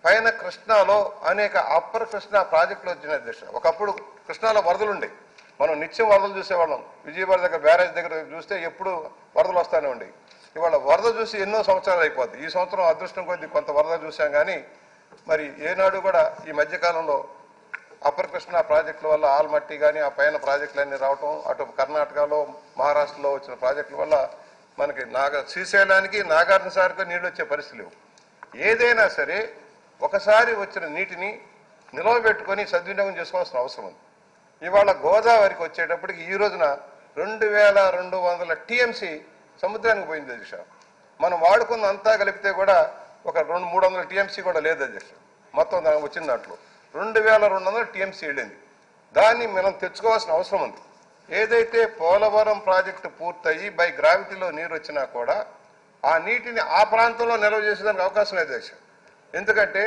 పైన కృష్ణాలో అనేక అప్పర్ కృష్ణా ప్రాజెక్టులు వచ్చినాయి అధ్యక్ష ఒకప్పుడు కృష్ణాలో వరదలు ఉండే మనం నిత్యం వరదలు చూసేవాళ్ళం విజయవాడ దగ్గర బ్యారేజ్ దగ్గర చూస్తే ఎప్పుడు వరదలు వస్తానే ఉండే ఇవాళ వరద చూసి ఎన్నో సంవత్సరాలు అయిపోద్ది ఈ సంవత్సరం అదృష్టం కొద్ది కొంత వరద చూసాం కానీ మరి ఏనాడు కూడా ఈ మధ్యకాలంలో అప్పర్ కృష్ణ ప్రాజెక్టుల వల్ల ఆల్మట్టి కానీ ఆ పైన ప్రాజెక్టులన్నీ రావటం అటు కర్ణాటకలో మహారాష్ట్రలో వచ్చిన ప్రాజెక్టుల వల్ల మనకి నాగ శ్రీశైలానికి నాగార్జున సార్కి నీళ్ళు వచ్చే పరిస్థితి లేవు ఏదైనా సరే ఒకసారి వచ్చిన నీటిని నిలవబెట్టుకొని సద్వినియోగం చేసుకోవాల్సిన అవసరం ఉంది ఇవాళ గోదావరికి వచ్చేటప్పటికి ఈ రోజున రెండు వేల రెండు వందల టీఎంసీ సముద్రానికి పోయింది అధ్యక్ష మనం వాడుకున్న అంతా కలిపితే కూడా ఒక రెండు మూడు వందల టీఎంసీ కూడా లేదు అధ్యక్ష మొత్తం దానికి వచ్చిన దాంట్లో రెండు వేల రెండు వందల టీఎంసీ వెళ్ళింది దాన్ని మనం తెచ్చుకోవాల్సిన అవసరం ఉంది ఏదైతే పోలవరం ప్రాజెక్టు పూర్తయి బై గ్రావిటీలో నీరు వచ్చినా కూడా ఆ నీటిని ఆ ప్రాంతంలో నిల్వ చేసేదానికి అవకాశం లేదు అధ్యక్ష ఎందుకంటే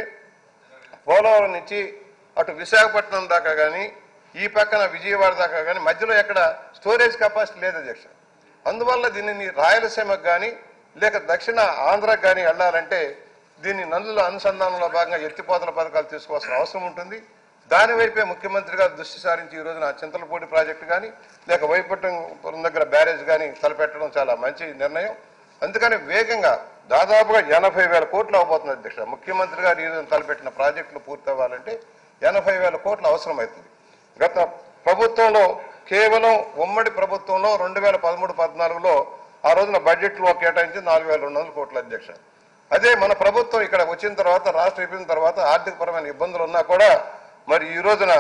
పోలవరం నుంచి అటు విశాఖపట్నం దాకా కానీ ఈ పక్కన విజయవాడ దాకా కానీ మధ్యలో ఎక్కడ స్టోరేజ్ కెపాసిటీ లేదు అధ్యక్ష అందువల్ల దీనిని రాయలసీమకు కానీ లేక దక్షిణ ఆంధ్రాకి కానీ వెళ్ళాలంటే దీన్ని నదుల అనుసంధానంలో భాగంగా ఎత్తిపోతల పథకాలు తీసుకోవాల్సిన అవసరం ఉంటుంది దాని వైపే ముఖ్యమంత్రి గారు దృష్టి సారించి ఈ రోజున చింతలపూడి ప్రాజెక్టు కానీ లేక వైపట్టం దగ్గర బ్యారేజ్ కానీ తలపెట్టడం చాలా మంచి నిర్ణయం అందుకని వేగంగా దాదాపుగా ఎనభై వేల కోట్లు అవబోతుంది అధ్యక్ష ముఖ్యమంత్రి గారు ఈ రోజున తలపెట్టిన ప్రాజెక్టులు పూర్తి అవ్వాలంటే ఎనభై వేల కోట్లు అవసరమవుతుంది గత ప్రభుత్వంలో కేవలం ఉమ్మడి ప్రభుత్వంలో రెండు వేల పదమూడు పద్నాలుగులో ఆ రోజున బడ్జెట్లో కేటాయించి నాలుగు వేల రెండు వందల కోట్ల అధ్యక్ష అదే మన ప్రభుత్వం ఇక్కడ వచ్చిన తర్వాత రాష్ట్ర విభజన తర్వాత ఆర్థికపరమైన ఇబ్బందులు ఉన్నా కూడా మరి ఈ రోజున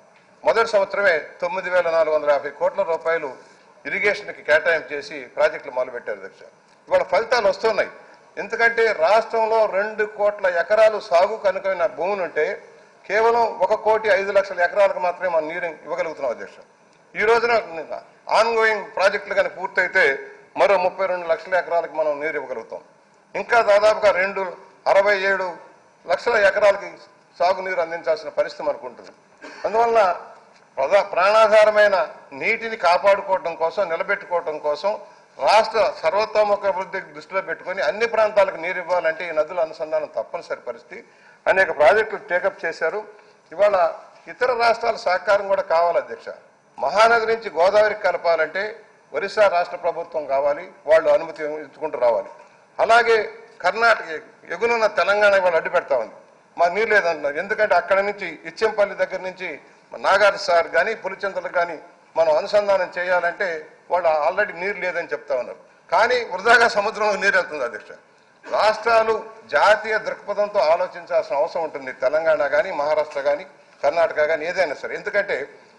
మొదటి సంవత్సరమే తొమ్మిది వేల నాలుగు వందల యాభై కోట్ల రూపాయలు ఇరిగేషన్కి కేటాయింపు చేసి ప్రాజెక్టులు మొదలుపెట్టారు అధ్యక్ష ఇవాళ ఫలితాలు వస్తున్నాయి ఎందుకంటే రాష్ట్రంలో రెండు కోట్ల ఎకరాలు సాగుకు అనుకైన భూములు ఉంటే కేవలం ఒక కోటి ఐదు లక్షల ఎకరాలకు మాత్రమే మనం నీరు ఇవ్వగలుగుతున్నాం అధ్యక్ష ఈ రోజున ఆన్ గోయింగ్ ప్రాజెక్టులు కానీ పూర్తయితే మరో ముప్పై రెండు లక్షల ఎకరాలకు మనం నీరు ఇవ్వగలుగుతాం ఇంకా దాదాపుగా రెండు అరవై ఏడు లక్షల ఎకరాలకి సాగునీరు అందించాల్సిన పరిస్థితి మనకు ఉంటుంది అందువలన ప్రధా ప్రాణాధారమైన నీటిని కాపాడుకోవడం కోసం నిలబెట్టుకోవడం కోసం రాష్ట్ర సర్వతోముఖ అభివృద్ధి దృష్టిలో పెట్టుకొని అన్ని ప్రాంతాలకు నీరు ఇవ్వాలంటే ఈ నదుల అనుసంధానం తప్పనిసరి పరిస్థితి అనేక ప్రాజెక్టులు టేకప్ చేశారు ఇవాళ ఇతర రాష్ట్రాల సహకారం కూడా కావాలి అధ్యక్ష మహానది నుంచి గోదావరికి కలపాలంటే ఒరిస్సా రాష్ట్ర ప్రభుత్వం కావాలి వాళ్ళు అనుమతి ఇచ్చుకుంటూ రావాలి అలాగే కర్ణాటక ఎగునున్న తెలంగాణ వాళ్ళు అడ్డు పెడతా ఉంది మా నీరు లేదంటున్నారు ఎందుకంటే అక్కడ నుంచి ఇచ్చెంపల్లి దగ్గర నుంచి నాగార్ సార్ కానీ పులిచింతలకు కానీ మనం అనుసంధానం చేయాలంటే వాళ్ళు ఆల్రెడీ నీరు లేదని చెప్తా ఉన్నారు కానీ వృధాగా సముద్రంలో నీరు వెళ్తుంది అధ్యక్ష రాష్ట్రాలు జాతీయ దృక్పథంతో ఆలోచించాల్సిన అవసరం ఉంటుంది తెలంగాణ కానీ మహారాష్ట్ర కానీ కర్ణాటక కానీ ఏదైనా సరే ఎందుకంటే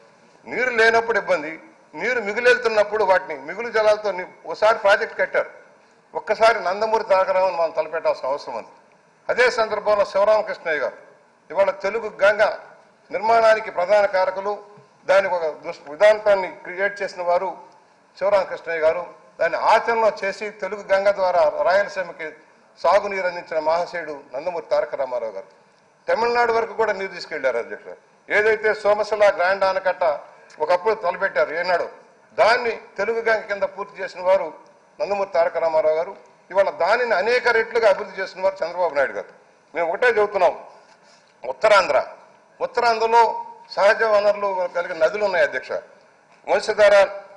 నీరు లేనప్పుడు ఇబ్బంది నీరు మిగులెళ్తున్నప్పుడు వాటిని మిగులు జలాలతో ని- ఒకసారి ప్రాజెక్ట్ కట్టారు ఒక్కసారి నందమూరి తాగరామని మనం తలపెట్టాల్సిన అవసరం ఉంది అదే సందర్భంలో శివరామకృష్ణయ్య గారు ఇవాళ తెలుగు గంగ నిర్మాణానికి ప్రధాన కారకులు దానికి ఒక దుష్ విధాంతాన్ని క్రియేట్ చేసిన వారు శివరామకృష్ణయ్య గారు దాన్ని ఆచరణలో చేసి తెలుగు గంగ ద్వారా రాయలసీమకి సాగునీరు అందించిన మహాశయుడు నందమూరి తారక రామారావు గారు తమిళనాడు వరకు కూడా నీరు తీసుకెళ్లారు అధ్యక్ష ఏదైతే సోమశిల గ్రాండ్ ఆనకట్ట ఒకప్పుడు తలపెట్టారు ఏనాడు దాన్ని తెలుగు గంగ కింద పూర్తి చేసిన వారు నందమూరి తారక రామారావు గారు ఇవాళ దానిని అనేక రెట్లుగా అభివృద్ధి చేసిన వారు చంద్రబాబు నాయుడు గారు మేము ఒకటే చెబుతున్నాం ఉత్తరాంధ్ర ఉత్తరాంధ్రలో సహజ వనరులు కలిగిన నదులు ఉన్నాయి అధ్యక్ష వంశధార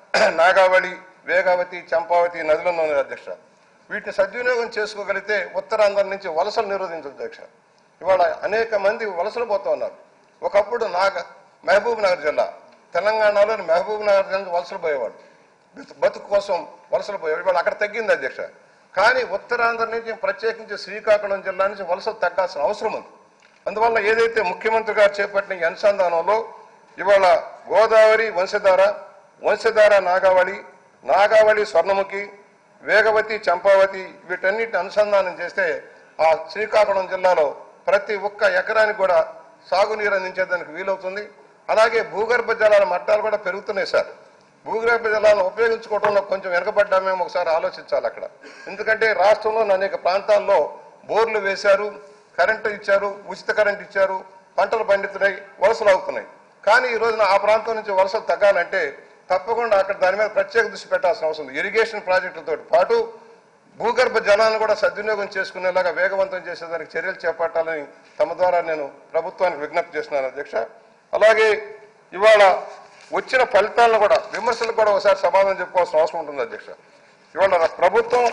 నాగావళి వేగావతి చంపావతి నదులు ఉన్నాయి అధ్యక్ష వీటిని సద్వినియోగం చేసుకోగలిగితే ఉత్తరాంధ్ర నుంచి వలసలు నిరోధించదు అధ్యక్ష ఇవాళ అనేక మంది వలసలు పోతా ఉన్నారు ఒకప్పుడు నాగ మహబూబ్ నగర్ జిల్లా తెలంగాణలోని మహబూబ్ నగర్ జిల్లా నుంచి వలసలు పోయేవాడు బతు- బతుకు కోసం వలసలు పోయేవాడు ఇవాళ అక్కడ తగ్గింది అధ్యక్ష కానీ ఉత్తరాంధ్ర నుంచి ప్రత్యేకించి శ్రీకాకుళం జిల్లా నుంచి వలసలు తగ్గాల్సిన అవసరం ఉంది అందువల్ల ఏదైతే ముఖ్యమంత్రి గారు చేపట్టిన ఈ అనుసంధానంలో ఇవాళ గోదావరి వంశధార వంశధార నాగావళి నాగావళి స్వర్ణముఖి వేగవతి చంపావతి వీటన్నిటిని అనుసంధానం చేస్తే ఆ శ్రీకాకుళం జిల్లాలో ప్రతి ఒక్క ఎకరానికి కూడా సాగునీరు అందించేదానికి వీలవుతుంది అలాగే భూగర్భ జలాల మట్టాలు కూడా పెరుగుతున్నాయి సార్ భూగర్భ జలాలను ఉపయోగించుకోవడంలో కొంచెం వెనకబడ్డామేమో ఒకసారి ఆలోచించాలి అక్కడ ఎందుకంటే రాష్ట్రంలోని అనేక ప్రాంతాల్లో బోర్లు వేశారు కరెంటు ఇచ్చారు ఉచిత కరెంట్ ఇచ్చారు పంటలు పండితున్నాయి వలసలు అవుతున్నాయి కానీ ఈ రోజున ఆ ప్రాంతం నుంచి వలసలు తగ్గాలంటే తప్పకుండా అక్కడ దాని మీద ప్రత్యేక దృష్టి పెట్టాల్సిన అవసరం ఉంది ఇరిగేషన్ ప్రాజెక్టులతో పాటు భూగర్భ జలాలను కూడా సద్వినియోగం చేసుకునేలాగా వేగవంతం చేసేదానికి చర్యలు చేపట్టాలని తమ ద్వారా నేను ప్రభుత్వానికి విజ్ఞప్తి చేస్తున్నాను అధ్యక్ష అలాగే ఇవాళ వచ్చిన ఫలితాలను కూడా విమర్శలకు కూడా ఒకసారి సమాధానం చెప్పుకోవాల్సిన అవసరం ఉంటుంది అధ్యక్ష ఇవాళ రా- ప్రభుత్వం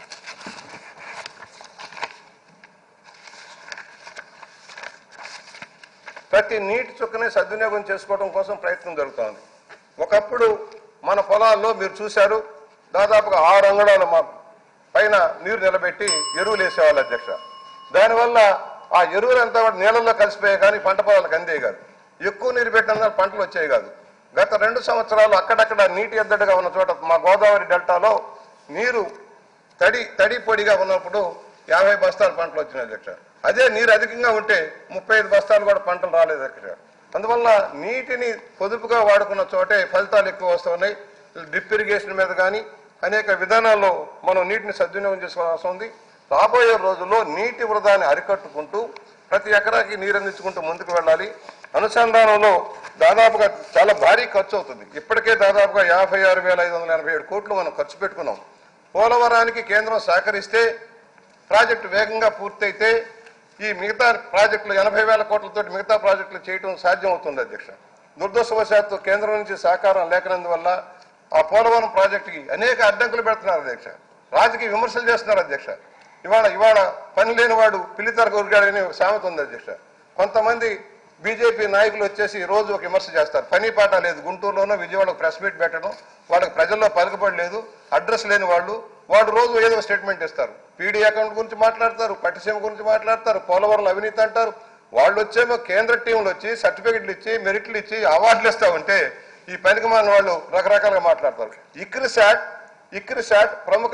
ప్రతి నీటి చుక్కని సద్వినియోగం చేసుకోవడం కోసం ప్రయత్నం జరుగుతోంది ఒకప్పుడు మన పొలాల్లో మీరు చూశారు దాదాపుగా ఆరు అంగళాల మా పైన నీరు నిలబెట్టి ఎరువులు వేసేవాళ్ళు అధ్యక్ష దానివల్ల ఆ ఎరువులంతా కూడా నీళ్ళల్లో కలిసిపోయాయి కానీ పంట పొలాలకు అందే కాదు ఎక్కువ నీరు పెట్టిన పంటలు వచ్చాయి కాదు గత రెండు సంవత్సరాలు అక్కడక్కడ నీటి ఎద్దడిగా ఉన్న చోట మా గోదావరి డెల్టాలో నీరు తడి తడి పొడిగా ఉన్నప్పుడు యాభై బస్తాలు పంటలు వచ్చినాయి అధ్యక్ష అదే నీరు అధికంగా ఉంటే ముప్పై ఐదు బస్తాలు కూడా పంటలు రాలేదు అధ్యక్ష అందువల్ల నీటిని పొదుపుగా వాడుకున్న చోటే ఫలితాలు ఎక్కువ వస్తున్నాయి డ్రిప్ ఇరిగేషన్ మీద కానీ అనేక విధానాల్లో మనం నీటిని సద్వినియోగం చేసుకోవాల్సి ఉంది రాబోయే రోజుల్లో నీటి వృధాన్ని అరికట్టుకుంటూ ప్రతి ఎకరాకి నీరు అందించుకుంటూ ముందుకు వెళ్ళాలి అనుసంధానంలో దాదాపుగా చాలా భారీ ఖర్చు అవుతుంది ఇప్పటికే దాదాపుగా యాభై ఆరు వేల ఐదు వందల ఎనభై ఏడు కోట్లు మనం ఖర్చు పెట్టుకున్నాం పోలవరానికి కేంద్రం సహకరిస్తే ప్రాజెక్టు వేగంగా పూర్తయితే ఈ మిగతా ప్రాజెక్టులు ఎనభై వేల కోట్లతో మిగతా ప్రాజెక్టులు చేయడం సాధ్యం అవుతుంది అధ్యక్ష దురదృష్టవశాత్తు కేంద్రం నుంచి సహకారం లేకనందువల్ల ఆ పోలవరం ప్రాజెక్టుకి అనేక అడ్డంకులు పెడుతున్నారు అధ్యక్ష రాజకీయ విమర్శలు చేస్తున్నారు అధ్యక్ష ఇవాళ ఇవాళ పని లేని వాడు పిల్లితర గురిగాడని ఒక సామెత ఉంది అధ్యక్ష కొంతమంది బీజేపీ నాయకులు వచ్చేసి రోజు ఒక విమర్శ చేస్తారు పని పాట లేదు గుంటూరులోనో విజయవాడలో ప్రెస్ మీట్ పెట్టడం వాళ్ళకి ప్రజల్లో పలుకుబడి లేదు అడ్రస్ లేని వాళ్ళు వాడు రోజు ఏదో ఒక స్టేట్మెంట్ ఇస్తారు పీడీ అకౌంట్ గురించి మాట్లాడతారు పట్టిసీమ గురించి మాట్లాడతారు పోలవరం అవినీతి అంటారు వాళ్ళు వచ్చేమో కేంద్ర టీంలు వచ్చి సర్టిఫికెట్లు ఇచ్చి మెరిట్లు ఇచ్చి అవార్డులు ఇస్తా ఉంటే ఈ పనికి మన వాళ్ళు రకరకాలుగా మాట్లాడతారు ఇక్రి శాట్ ఇక్రి శాట్ ప్రముఖ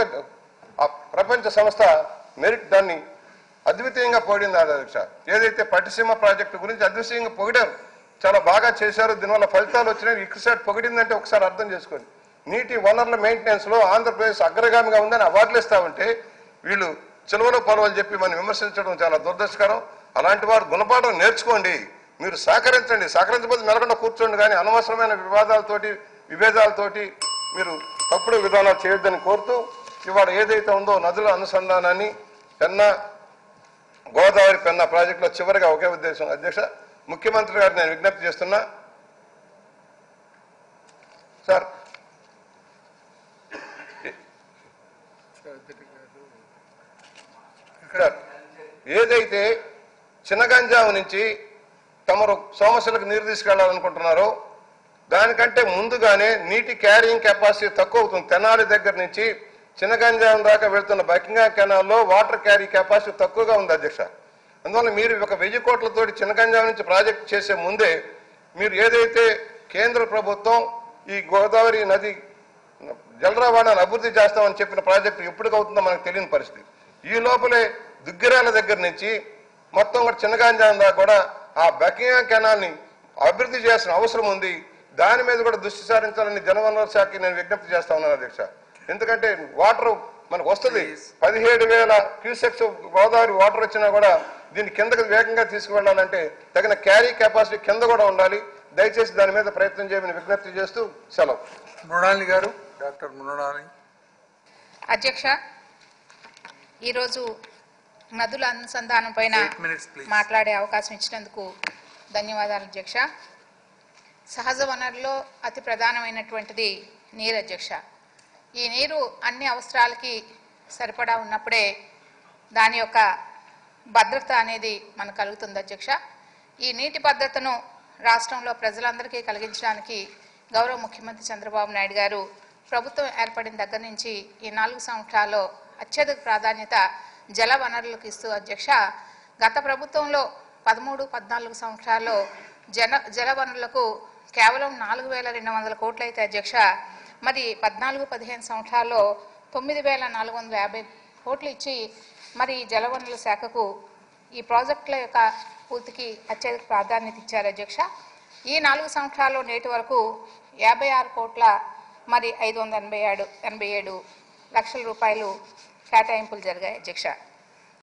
ఆ ప్రపంచ సంస్థ మెరిట్ దాన్ని అద్వితీయంగా పొగిడింది అధ్యక్ష ఏదైతే పట్టిసీమ ప్రాజెక్టు గురించి అద్వితీయంగా పొగిడారు చాలా బాగా చేశారు దీనివల్ల ఫలితాలు వచ్చినాయి ఇక్కసారి పొగిడిందంటే ఒకసారి అర్థం చేసుకోండి నీటి వనరుల మెయింటెనెన్స్ లో ఆంధ్రప్రదేశ్ అగ్రగామిగా ఉందని అవార్డులు ఇస్తా ఉంటే వీళ్ళు చెలవలో పొలవలు చెప్పి మనం విమర్శించడం చాలా దురదృష్టకరం అలాంటి వారు గుణపాఠం నేర్చుకోండి మీరు సహకరించండి సహకరించకపోతే మెలకుండా కూర్చోండి కానీ అనవసరమైన వివాదాలతోటి విభేదాలతోటి మీరు తప్పుడు విధానాలు చేయొద్దని కోరుతూ ఇవాళ ఏదైతే ఉందో నదుల అనుసంధానాన్ని పెన్నా గోదావరి పెన్నా ప్రాజెక్టులో చివరిగా ఒకే ఉద్దేశం అధ్యక్ష ముఖ్యమంత్రి గారు నేను విజ్ఞప్తి చేస్తున్నా సార్ ఇక్కడ ఏదైతే చిన్నగంజాము నుంచి తమరు సోమశిలకు నీరు తీసుకెళ్లాలనుకుంటున్నారో దానికంటే ముందుగానే నీటి క్యారింగ్ కెపాసిటీ తక్కువ అవుతుంది తెనాలి దగ్గర నుంచి చిన్నగంజాం దాకా వెళ్తున్న బకింగ్హామ్ కెనాల్లో వాటర్ క్యారీ కెపాసిటీ తక్కువగా ఉంది అధ్యక్ష అందువల్ల మీరు ఒక వెయ్యి కోట్లతోటి చిన్నగంజాం నుంచి ప్రాజెక్ట్ చేసే ముందే మీరు ఏదైతే కేంద్ర ప్రభుత్వం ఈ గోదావరి నది జలరవాణాను అభివృద్ధి చేస్తామని చెప్పిన ప్రాజెక్టు ఎప్పటికవుతుందో మనకు తెలియని పరిస్థితి ఈ లోపలే దుగ్గిరాల దగ్గర నుంచి మొత్తం కూడా చిన్నగాంజాం దాకా కూడా ఆ బకింగ్హామ్ కెనాల్ని అభివృద్ధి చేయాల్సిన అవసరం ఉంది దాని మీద కూడా దృష్టి సారించాలని జలవనరుల శాఖకి నేను విజ్ఞప్తి చేస్తా ఉన్నాను అధ్యక్ష ఎందుకంటే వాటర్ మనకు వస్తుంది పదిహేడు వేల క్యూసెక్స్ గోదావరి వాటర్ వచ్చినా కూడా దీన్ని కిందకి వేగంగా తీసుకువెళ్ళాలంటే తగిన క్యారీ కెపాసిటీ కింద కూడా ఉండాలి దయచేసి దాని మీద ప్రయత్నం చేయమని విజ్ఞప్తి చేస్తూ సెలవు మృణాలి గారు డాక్టర్ మృణాలి అధ్యక్ష ఈరోజు నదుల అనుసంధానం పైన Eight minutes, please. మాట్లాడే అవకాశం ఇచ్చినందుకు ధన్యవాదాలు అధ్యక్ష సహజ వనరులో అతి ప్రధానమైనటువంటిది నీరు అధ్యక్ష ఈ నీరు అన్ని అవసరాలకి సరిపడా ఉన్నప్పుడే దాని యొక్క భద్రత అనేది మనకు కలుగుతుంది అధ్యక్ష ఈ నీటి భద్రతను రాష్ట్రంలో ప్రజలందరికీ కలిగించడానికి గౌరవ ముఖ్యమంత్రి చంద్రబాబు నాయుడు గారు ప్రభుత్వం ఏర్పడిన దగ్గర నుంచి ఈ నాలుగు సంవత్సరాల్లో అత్యధిక ప్రాధాన్యత జల వనరులకు ఇస్తూ అధ్యక్ష గత ప్రభుత్వంలో పదమూడు పద్నాలుగు సంవత్సరాల్లో జన జల వనరులకు కేవలం నాలుగు వేల రెండు వందల కోట్లు అయితే అధ్యక్ష మరి పద్నాలుగు పదిహేను సంవత్సరాల్లో తొమ్మిది వేల నాలుగు వందల యాభై కోట్లు ఇచ్చి మరి జలవనరుల శాఖకు ఈ ప్రాజెక్టుల యొక్క పూర్తికి అత్యధిక ప్రాధాన్యత ఇచ్చారు అధ్యక్ష ఈ నాలుగు సంవత్సరాల్లో నేటి వరకు యాభై ఆరు కోట్ల మరి ఐదు వందల ఎనభై ఏడు ఎనభై ఏడు లక్షల రూపాయలు కేటాయింపులు జరిగాయి అధ్యక్ష